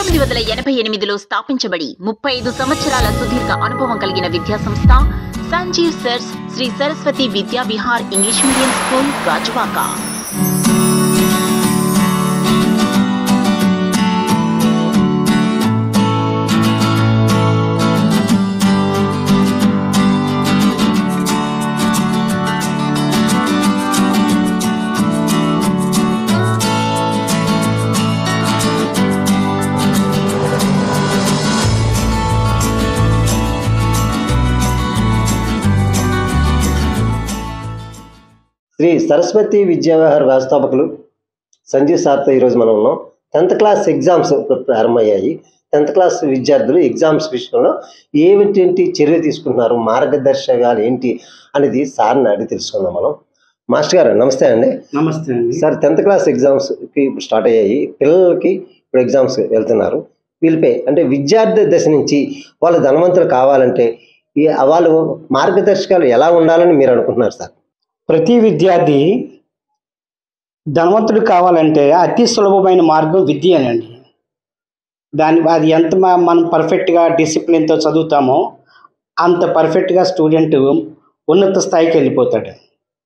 పంతొమ్మిది వందల ఎనభై ఎనిమిదిలో స్థాపించబడి ముప్పై ఐదు సంవత్సరాల సుదీర్ఘ అనుభవం కలిగిన విద్యా సంస్థ Sanjeev sirs Sri Saraswati Vidya Vihar English medium school Gajuwaka Sri Saraswati Vidyavihara వ్యవస్థాపకులు సంజీవ్ సార్తో ఈరోజు మనం ఉన్నాం టెన్త్ క్లాస్ ఎగ్జామ్స్ ఇప్పుడు ప్రారంభమయ్యాయి టెన్త్ క్లాస్ విద్యార్థులు ఎగ్జామ్స్ విషయంలో ఏమిటి చర్య తీసుకుంటున్నారు మార్గదర్శకాలు ఏంటి అనేది సార్ని అడిగి తెలుసుకుందాం మనం మాస్టర్ గారు నమస్తే అండి నమస్తే అండి సార్ టెన్త్ క్లాస్ ఎగ్జామ్స్కి ఇప్పుడు స్టార్ట్ అయ్యాయి పిల్లలకి ఇప్పుడు ఎగ్జామ్స్ వెళ్తున్నారు వీళ్ళపై అంటే విద్యార్థి దశ నుంచి వాళ్ళు ధనవంతులు కావాలంటే ఈ వాళ్ళు మార్గదర్శకాలు ఎలా ఉండాలని మీరు అనుకుంటున్నారు సార్ ప్రతి విద్యార్థి ధనవంతుడు కావాలంటే అతి సులభమైన మార్గం విద్యనండి దాని అది ఎంత మ- మనం పర్ఫెక్ట్గా డిసిప్లిన్తో చదువుతామో అంత పర్ఫెక్ట్గా స్టూడెంట్ ఉన్నత స్థాయికి వెళ్ళిపోతాడు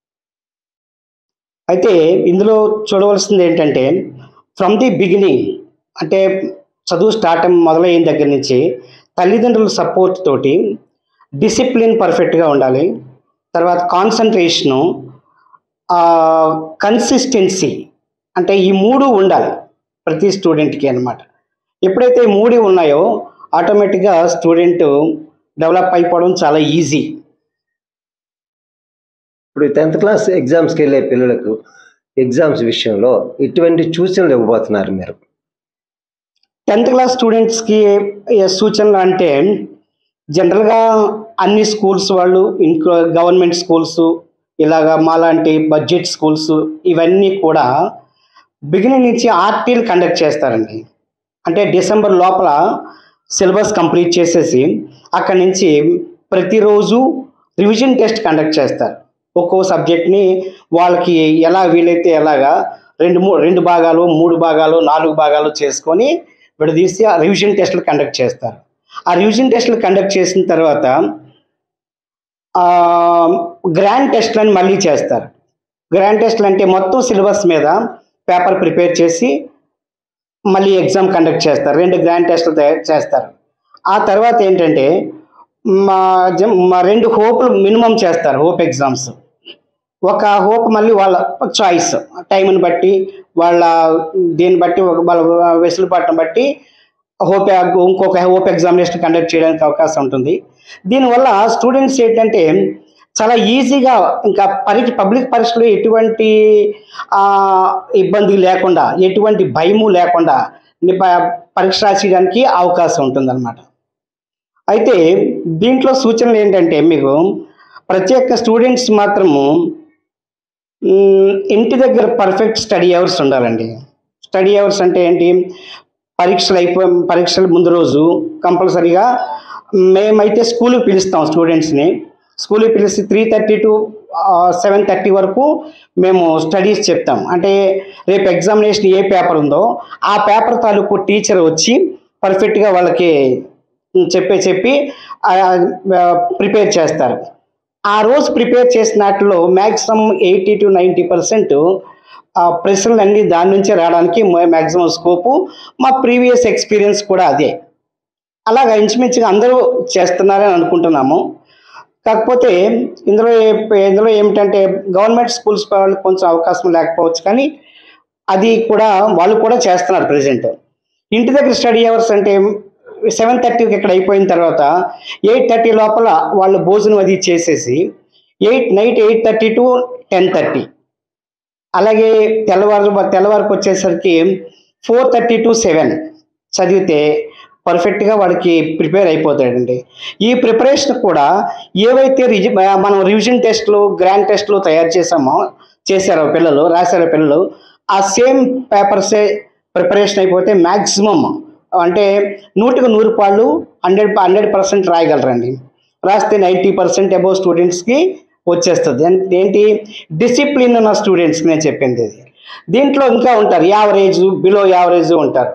అయితే ఇందులో చూడవలసింది ఏంటంటే ఫ్రమ్ ది బిగినింగ్ అంటే చదువు స్టార్ట్ మొదలైన దగ్గర నుంచి తల్లిదండ్రుల సపోర్ట్ తోటి డిసిప్లిన్ పర్ఫెక్ట్గా ఉండాలి తర్వాత కాన్సన్ట్రేషను కన్సిస్టెన్సీ అంటే ఈ మూడు ఉండాలి ప్రతి స్టూడెంట్కి అన్నమాట ఎప్పుడైతే ఈ మూడు ఉన్నాయో ఆటోమేటిక్గా స్టూడెంట్ డెవలప్ అయిపోవడం చాలా ఈజీ ఇప్పుడు టెన్త్ క్లాస్ ఎగ్జామ్స్కి వెళ్ళే పిల్లలకు ఎగ్జామ్స్ విషయంలో ఎటువంటి సూచనలు ఇవ్వబోతున్నారు మీరు టెన్త్ క్లాస్ స్టూడెంట్స్కి ఏ సూచనలు అంటే జనరల్గా అన్ని స్కూల్స్ వాళ్ళు ఇంకో గవర్నమెంట్ స్కూల్స్ ఇలాగా మాలాంటి బడ్జెట్ స్కూల్స్ ఇవన్నీ కూడా బిగినింగ్ నుంచి ఆర్టీలు కండక్ట్ చేస్తారండి అంటే డిసెంబర్ లోపల సిలబస్ కంప్లీట్ చేసేసి అక్కడి నుంచి ప్రతిరోజు రివిజన్ టెస్ట్ కండక్ట్ చేస్తారు ఒక్కో సబ్జెక్ట్ని వాళ్ళకి ఎలా వీలైతే ఎలాగా రెండు మూ రెండు భాగాలు మూడు భాగాలు నాలుగు భాగాలు చేసుకొని విడదీసి ఆ రివిజన్ టెస్టులు కండక్ట్ చేస్తారు ఆ రివిజన్ టెస్టులు కండక్ట్ చేసిన తర్వాత గ్రాండ్ టెస్ట్లు అని మళ్ళీ చేస్తారు గ్రాండ్ టెస్ట్లు అంటే మొత్తం సిలబస్ మీద పేపర్ ప్రిపేర్ చేసి మళ్ళీ ఎగ్జామ్ కండక్ట్ చేస్తారు రెండు గ్రాండ్ టెస్టులు తయారు చేస్తారు ఆ తర్వాత ఏంటంటే మా జం- మా రెండు హోప్లు మినిమం చేస్తారు హోప్ ఎగ్జామ్స్ ఒక హోప్ మళ్ళీ వాళ్ళ చాయిస్ టైంని బట్టి వాళ్ళ దీన్ని బట్టి ఒక వాళ్ళ వెసులుబాటును బట్టి హోప్ ఇంకొక హోప్ ఎగ్జామినేషన్ కండక్ట్ చేయడానికి అవకాశం ఉంటుంది దీనివల్ల స్టూడెంట్స్ ఏంటంటే చాలా ఈజీగా ఇంకా పరీక్ష పబ్లిక్ పరీక్షలు ఎటువంటి ఆ, ఇబ్బంది లేకుండా ఎటువంటి భయము లేకుండా ని- ప- పరీక్ష రాసేయడానికి అవకాశం ఉంటుందన్నమాట అయితే దీంట్లో సూచనలు ఏంటంటే మీకు ప్రతి ఒక్క స్టూడెంట్స్ మాత్రము మ్, ఇంటి దగ్గర పర్ఫెక్ట్ స్టడీ అవర్స్ ఉండాలండి స్టడీ అవర్స్ అంటే ఏంటి పరీక్షలు అయిపో పరీక్షల ముందు రోజు కంపల్సరీగా మేమైతే స్కూల్కి పిలుస్తాం స్టూడెంట్స్ని స్కూల్కి పిలిచి three thirty to seven thirty వరకు మేము స్టడీస్ చెప్తాం అంటే రేపు ఎగ్జామినేషన్ ఏ పేపర్ ఉందో ఆ పేపర్ తాలూకు టీచర్ వచ్చి పర్ఫెక్ట్గా వాళ్ళకి చెప్పే చెప్పి ప్రిపేర్ చేస్తారు ఆ రోజు ప్రిపేర్ చేసిన వాటిలో maximum eighty to ninety percent ప్రశ్నలు అన్నీ దాని నుంచే రావడానికి మ్యాక్సిమం స్కోపు మా ప్రీవియస్ ఎక్స్పీరియన్స్ కూడా అదే అలాగా ఇంచుమించుగా అందరూ చేస్తున్నారని అనుకుంటున్నాము కాకపోతే ఇందులో ఏ- ఇందులో ఏమిటంటే గవర్నమెంట్ స్కూల్స్ వాళ్ళకి కొంచెం అవకాశం లేకపోవచ్చు కానీ అది కూడా వాళ్ళు కూడా చేస్తున్నారు ప్రజెంట్ ఇంటి దగ్గర స్టడీ అవర్స్ అంటే సెవెన్ థర్టీకి ఇక్కడ అయిపోయిన తర్వాత ఎయిట్ థర్టీ లోపల వాళ్ళు భోజనం అది చేసేసి eight night eight thirty to ten thirty అలాగే తెల్లవారు తెల్లవారికి వచ్చేసరికి ఫోర్ థర్టీ టు సెవెన్ చదివితే పర్ఫెక్ట్గా వాడికి ప్రిపేర్ అయిపోతాడండి ఈ ప్రిపరేషన్ కూడా ఏవైతే రిజి మనం రివిజన్ టెస్ట్లు గ్రాండ్ టెస్ట్లు తయారు చేసామో చేశారో పిల్లలు రాశారో పిల్లలు ఆ సేమ్ పేపర్సే ప్రిపరేషన్ అయిపోతే మ్యాక్సిమం అంటే నూటికి నూరు పాళ్ళు హండ్రెడ్ హండ్రెడ్ పర్సెంట్ రాయగలరండి రాస్తే నైంటీ పర్సెంట్ అబౌవ్ స్టూడెంట్స్కి వచ్చేస్తుంది అంటే ఏంటి డిసిప్లిన్ ఉన్న స్టూడెంట్స్కి నేను చెప్పింది ఇది దీంట్లో ఇంకా ఉంటారు యావరేజ్ బిలో యావరేజ్ ఉంటారు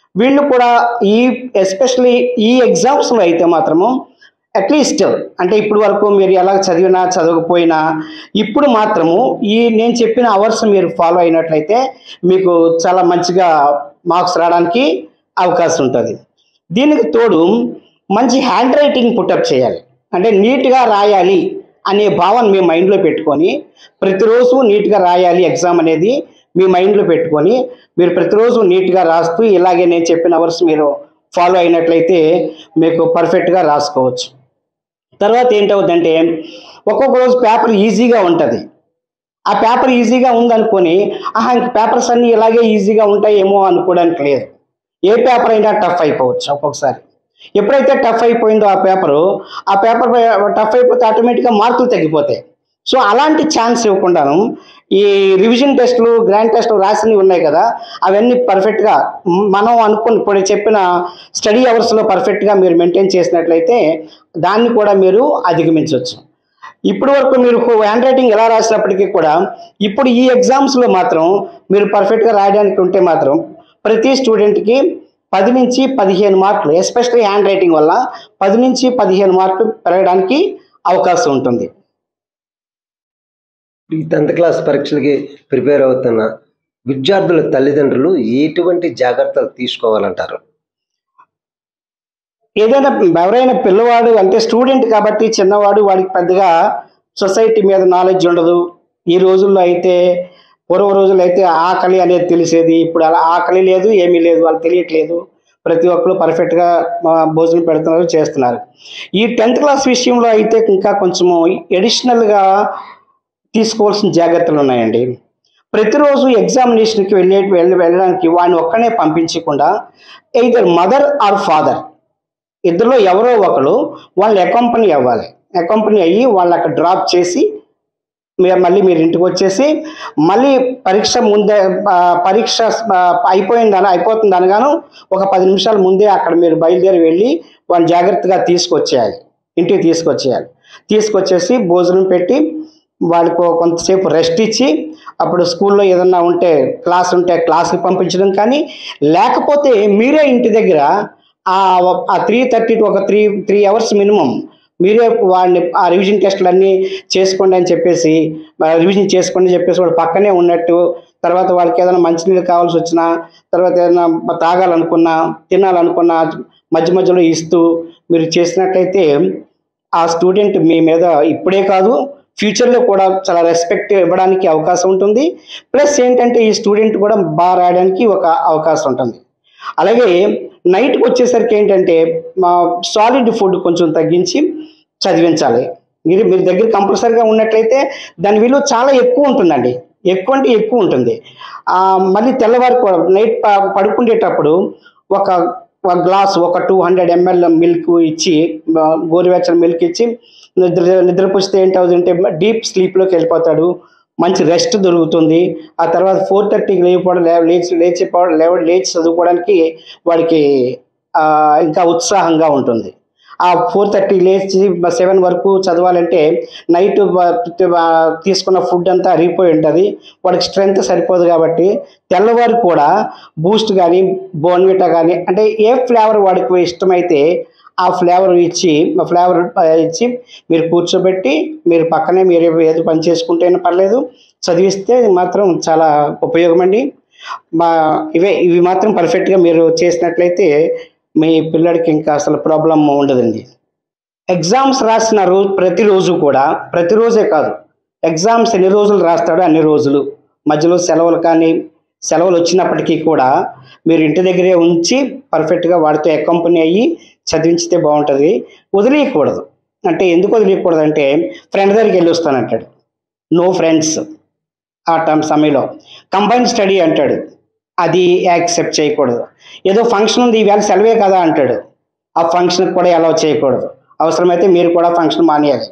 వీళ్ళు కూడా ఈ ఎస్పెషలీ ఈ ఎగ్జామ్స్లో అయితే మాత్రము అట్లీస్ట్ అంటే ఇప్పుడు వరకు మీరు ఎలా చదివినా చదవకపోయినా ఇప్పుడు మాత్రము ఈ నేను చెప్పిన అవర్స్ మీరు ఫాలో అయినట్లయితే మీకు చాలా మంచిగా మార్క్స్ రావడానికి అవకాశం ఉంటుంది దీనికి తోడు మంచి హ్యాండ్ రైటింగ్ పుటప్ చేయాలి అంటే నీట్గా రాయాలి అనే భావన మీ మైండ్లో పెట్టుకొని ప్రతిరోజు నీట్గా రాయాలి ఎగ్జామ్ అనేది మీ మైండ్లో పెట్టుకొని మీరు ప్రతిరోజు నీట్గా రాస్తూ ఇలాగే నేను చెప్పిన అవర్స్ మీరు ఫాలో అయినట్లయితే మీకు పర్ఫెక్ట్గా రాసుకోవచ్చు తర్వాత ఏంటవుతుందంటే ఒక్కొక్క రోజు పేపర్ ఈజీగా ఉంటుంది ఆ పేపర్ ఈజీగా ఉందనుకొని ఆహా ఇంక పేపర్స్ అన్నీ ఇలాగే ఈజీగా ఉంటాయేమో అనుకోవడానికి లేదు ఏ పేపర్ అయినా టఫ్ అయిపోవచ్చు ఒక్కొక్కసారి ఎప్పుడైతే టఫ్ అయిపోయిందో ఆ పేపరు ఆ పేపర్ టఫ్ అయిపోతే ఆటోమేటిక్గా మార్కులు తగ్గిపోతాయి సో అలాంటి ఛాన్స్ ఇవ్వకుండాను ఈ రివిజన్ టెస్టులు గ్రాండ్ టెస్టులు రాసినవి ఉన్నాయి కదా అవన్నీ పర్ఫెక్ట్గా మనం అనుకుని ఇప్పుడు చెప్పిన స్టడీ అవర్స్లో పర్ఫెక్ట్గా మీరు మెయింటైన్ చేసినట్లయితే దాన్ని కూడా మీరు అధిగమించవచ్చు ఇప్పుడు వరకు మీరు హ్యాండ్ రైటింగ్ ఎలా రాసినప్పటికీ కూడా ఇప్పుడు ఈ ఎగ్జామ్స్లో మాత్రం మీరు పర్ఫెక్ట్గా రాయడానికి ఉంటే మాత్రం ప్రతి స్టూడెంట్కి పది నుంచి పదిహేను మార్కులు ఎస్పెషల్లీ హ్యాండ్ రైటింగ్ వల్ల పది నుంచి పదిహేను మార్కులు పెరగడానికి అవకాశం ఉంటుంది ఈ టెన్త్ క్లాస్ పరీక్షలకి ప్రిపేర్ అవుతున్న విద్యార్థుల తల్లిదండ్రులు ఎటువంటి జాగ్రత్తలు తీసుకోవాలంటారు ఏదైనా ఎవరైనా పిల్లవాడు అంటే స్టూడెంట్ కాబట్టి చిన్నవాడు వాడికి పెద్దగా సొసైటీ మీద నాలెడ్జ్ ఉండదు ఈ రోజుల్లో అయితే పూర్వ రోజుల్లో అయితే ఆకలి అనేది తెలిసేది ఇప్పుడు అలా ఆకలి లేదు ఏమీ లేదు వాళ్ళు తెలియట్లేదు ప్రతి ఒక్కరు పర్ఫెక్ట్గా ఆ, భోజనం పెడుతున్నారు చేస్తున్నారు ఈ టెన్త్ క్లాస్ విషయంలో అయితే ఇంకా కొంచెము ఎడిషనల్గా తీసుకోవాల్సిన జాగ్రత్తలు ఉన్నాయండి ప్రతిరోజు ఎగ్జామినేషన్కి వెళ్ళే వెళ్ళి వెళ్ళడానికి వాడిని ఒక్కనే పంపించకుండా ఎయిదర్ మదర్ ఆర్ ఫాదర్ ఇద్దరిలో ఎవరో ఒకరు వాళ్ళని అకంపెనీ అవ్వాలి అకంపెనీ అయ్యి వాళ్ళు అక్కడ డ్రాప్ చేసి మీరు మళ్ళీ మీరు ఇంటికి వచ్చేసి మళ్ళీ పరీక్ష ముందే ఆ, పరీక్ష ఆ, అయిపోయిందని అయిపోతుంది అనగాను ఒక పది నిమిషాల ముందే అక్కడ మీరు బయలుదేరి వెళ్ళి వాళ్ళని జాగ్రత్తగా తీసుకొచ్చేయాలి ఇంటికి తీసుకొచ్చేయాలి తీసుకొచ్చేసి భోజనం పెట్టి వాళ్ళకు కొంతసేపు రెస్ట్ ఇచ్చి అప్పుడు స్కూల్లో ఏదన్నా ఉంటే క్లాస్ ఉంటే క్లాస్కి పంపించడం కానీ లేకపోతే మీరే ఇంటి దగ్గర ఆ ఆ త్రీ థర్టీ టు ఒక త్రీ త్రీ అవర్స్ మినిమం మీరే వాడిని ఆ రివిజన్ టెస్టులు అన్నీ చేసుకోండి అని చెప్పేసి రివిజన్ చేసుకోండి అని చెప్పేసి వాడు పక్కనే ఉన్నట్టు తర్వాత వాళ్ళకి ఏదైనా మంచినీళ్ళు కావాల్సి వచ్చినా తర్వాత ఏదైనా తాగాలనుకున్నా తినాలనుకున్నా మధ్య మధ్యలో ఇస్తూ మీరు చేసినట్లయితే ఆ స్టూడెంట్ మీ మీద ఇప్పుడే కాదు ఫ్యూచర్లో కూడా చాలా రెస్పెక్ట్ ఇవ్వడానికి అవకాశం ఉంటుంది ప్లస్ ఏంటంటే ఈ స్టూడెంట్ కూడా బాగా రాయడానికి ఒక అవకాశం ఉంటుంది అలాగే నైట్కి వచ్చేసరికి ఏంటంటే మా సాలిడ్ ఫుడ్ కొంచెం తగ్గించి చదివించాలి మీరు మీరు దగ్గర కంపల్సరీగా ఉన్నట్లయితే దాని విలువ చాలా ఎక్కువ ఉంటుందండి ఎక్కువ అంటే ఎక్కువ ఉంటుంది ఆ, మళ్ళీ తెల్లవారు కూడా నైట్ ప- పడుకునేటప్పుడు ఒక ఒక గ్లాస్ ఒక టూ హండ్రెడ్ ఎంఎల్ మిల్క్ ఇచ్చి ఆ, గోరువెచ్చని మిల్క్ ఇచ్చి నిద్ర నిద్రపుస్తే ఏంటవుతుందంటే డీప్ స్లీప్లోకి వెళ్ళిపోతాడు మంచి రెస్ట్ దొరుకుతుంది ఆ తర్వాత ఫోర్ థర్టీకి లేకపోవడం లే- లేచి లేచిపోవడం లేవ లేచి చదువుకోవడానికి వాడికి ఆ, ఇంకా ఉత్సాహంగా ఉంటుంది ఆ ఫోర్ థర్టీ లేచి సెవెన్ వరకు చదవాలంటే నైట్ తీసుకున్న ఫుడ్ అంతా అరిగిపోయి ఉంటుంది వాడికి స్ట్రెంగ్త్ సరిపోదు కాబట్టి తెల్లవారు కూడా బూస్ట్ కానీ బోన్విటా కానీ అంటే ఏ ఫ్లేవర్ వాడికి ఇష్టమైతే ఆ ఫ్లేవర్ ఇచ్చి ఆ ఫ్లేవర్ ఇచ్చి మీరు కూర్చోబెట్టి మీరు పక్కనే మీరు ఏది పని చేసుకుంటేనే పర్లేదు చదివిస్తే మాత్రం చాలా ఉపయోగం అండి మా ఇవే ఇవి మాత్రం పర్ఫెక్ట్గా మీరు చేసినట్లయితే మీ పిల్లడికి ఇంకా అసలు ప్రాబ్లం ఉండదండి ఎగ్జామ్స్ రాసిన రోజు ప్రతిరోజు కూడా ప్రతిరోజే కాదు ఎగ్జామ్స్ ఎన్ని రోజులు రాస్తాడో అన్ని రోజులు మధ్యలో సెలవులు కానీ సెలవులు వచ్చినప్పటికీ కూడా మీరు ఇంటి దగ్గరే ఉంచి పర్ఫెక్ట్గా వాడితో అకంపెనీ అయ్యి చదివించితే బాగుంటుంది వదిలేయకూడదు అంటే ఎందుకు వదిలేయకూడదు అంటే ఫ్రెండ్ దగ్గరికి వెళ్ళి వస్తానంటాడు నో ఫ్రెండ్స్ ఆ టైం సమయంలో కంబైన్ స్టడీ అంటాడు అది యాక్సెప్ట్ చేయకూడదు ఏదో ఫంక్షన్ ఉంది ఈవేళ సెలవే కదా అంటాడు ఆ ఫంక్షన్కి కూడా అలౌ చేయకూడదు అవసరమైతే మీరు కూడా ఫంక్షన్ మానేయాలి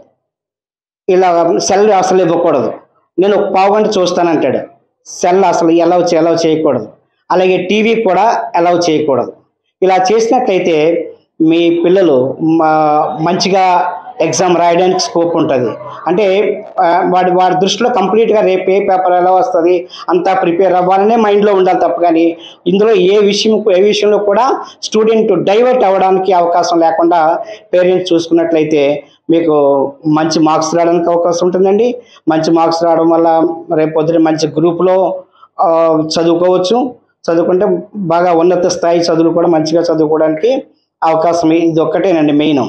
ఇలా సెల్ అసలు ఇవ్వకూడదు నేను ఒక పావు గంట చూస్తానంటాడు సెల్ అసలు అలౌ అలౌ చేయకూడదు అలాగే టీవీ కూడా అలౌ చేయకూడదు ఇలా చేసినట్లయితే మీ పిల్లలు మా- మంచిగా ఎగ్జామ్ రాయడానికి స్కోప్ ఉంటుంది అంటే ఆ, వాడి వాడి దృష్టిలో కంప్లీట్గా రేపు ఏ పేపర్ ఎలా వస్తుంది అంతా ప్రిపేర్ అవ్వాలనే మైండ్లో ఉండాలి తప్ప కానీ ఇందులో ఏ విషయం ఏ విషయంలో కూడా స్టూడెంట్ డైవర్ట్ అవ్వడానికి అవకాశం లేకుండా పేరెంట్స్ చూసుకున్నట్లయితే మీకు మంచి మార్క్స్ రావడానికి అవకాశం ఉంటుందండి మంచి మార్క్స్ రావడం వల్ల రేపు పొద్దున మంచి గ్రూప్లో ఆ, చదువుకోవచ్చు చదువుకుంటే బాగా ఉన్నత స్థాయి చదువులు కూడా మంచిగా చదువుకోవడానికి అవకాశం ఇది ఒక్కటేనండి మెయిన్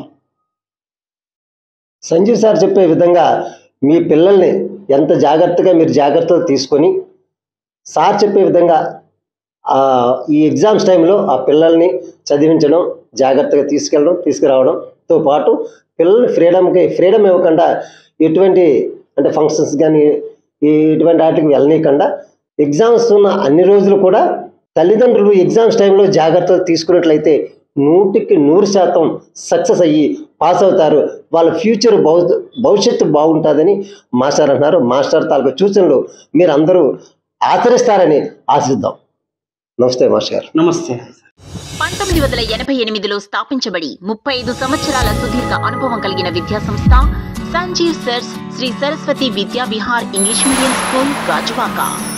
సంజీవ్ సార్ చెప్పే విధంగా మీ పిల్లల్ని ఎంత జాగ్రత్తగా మీరు జాగ్రత్తలు తీసుకొని సార్ చెప్పే విధంగా ఆ, ఈ ఎగ్జామ్స్ టైంలో ఆ పిల్లల్ని చదివించడం జాగ్రత్తగా తీసుకెళ్ళడం తీసుకురావడంతో పాటు పిల్లల్ని ఫ్రీడమ్కి ఫ్రీడమ్ ఇవ్వకుండా ఎటువంటి అంటే ఫంక్షన్స్ కానీ ఎటువంటి వాటికి వెళ్ళనీయకుండా ఎగ్జామ్స్ ఉన్న అన్ని రోజులు కూడా తల్లిదండ్రులు ఎగ్జామ్స్ టైంలో జాగ్రత్తలు తీసుకున్నట్లయితే నూటికి నూరు శాతం సక్సెస్ అయ్యి పాస్ అవుతారు వాళ్ళ ఫ్యూచర్ భౌ భవిష్యత్తు బాగుంటుందని మాస్టర్ అంటున్నారు మాస్టర్ తాలూకు సూచనలు మీరు అందరూ ఆచరిస్తారని ఆశిద్దాం నమస్తే మాస్టర్ గారు నమస్తే పంతొమ్మిది వందల ఎనభై ఎనిమిదిలో స్థాపించబడి ముప్పై ఐదు సంవత్సరాల సుదీర్ఘ అనుభవం కలిగిన విద్యా సంస్థ Sanjeev sirs Sri Saraswati Vidya Vihar English medium school Gajuwaka